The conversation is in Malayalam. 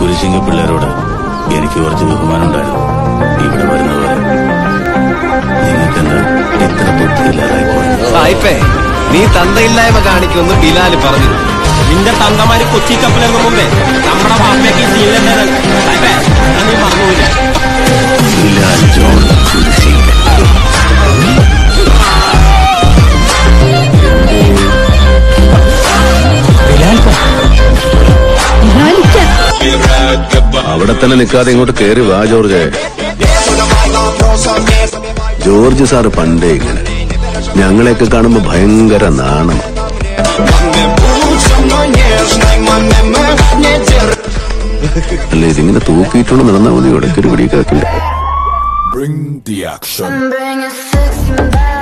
കുരിശിങ്ക പിള്ളേരോട് എനിക്ക് കുറച്ച് ബഹുമാനം ഉണ്ടായിരുന്നു ഇവിടെ വരുന്നവരെ നിങ്ങൾക്കെന്താ ഇത്ര ബുദ്ധിയില്ലാതായി പോയത് സായിപ്പേ നീ തന്തയില്ലായ്മ കാണിക്കുമെന്ന് ബിലാല് പറഞ്ഞു നിന്റെ തന്തമാര് കൊച്ചി കപ്പലിറങ്ങും മുമ്പേ നമ്മുടെ മാപ്പയ്ക്ക് സീനിലുണ്ടായത് നീ മറന്നുപോയില്ല ബിലാൽ ജോൺ കുരിശിങ്ക അവിടെ തന്നെ നിൽക്കാതെ ഇങ്ങോട്ട് കയറി വാ ജോർജ് ജോർജ് സാറ് പണ്ടേ ഇങ്ങനെ ഞങ്ങളെയൊക്കെ കാണുമ്പോ ഭയങ്കര നാണം അല്ല ഇതിങ്ങനെ തൂക്കിയിട്ടുണ്ട് നടന്നാ മതി ഇടയ്ക്കൊരു പിടിയൊക്കെ വെക്കണ്ടേ Bring the action. Bring a sexy back.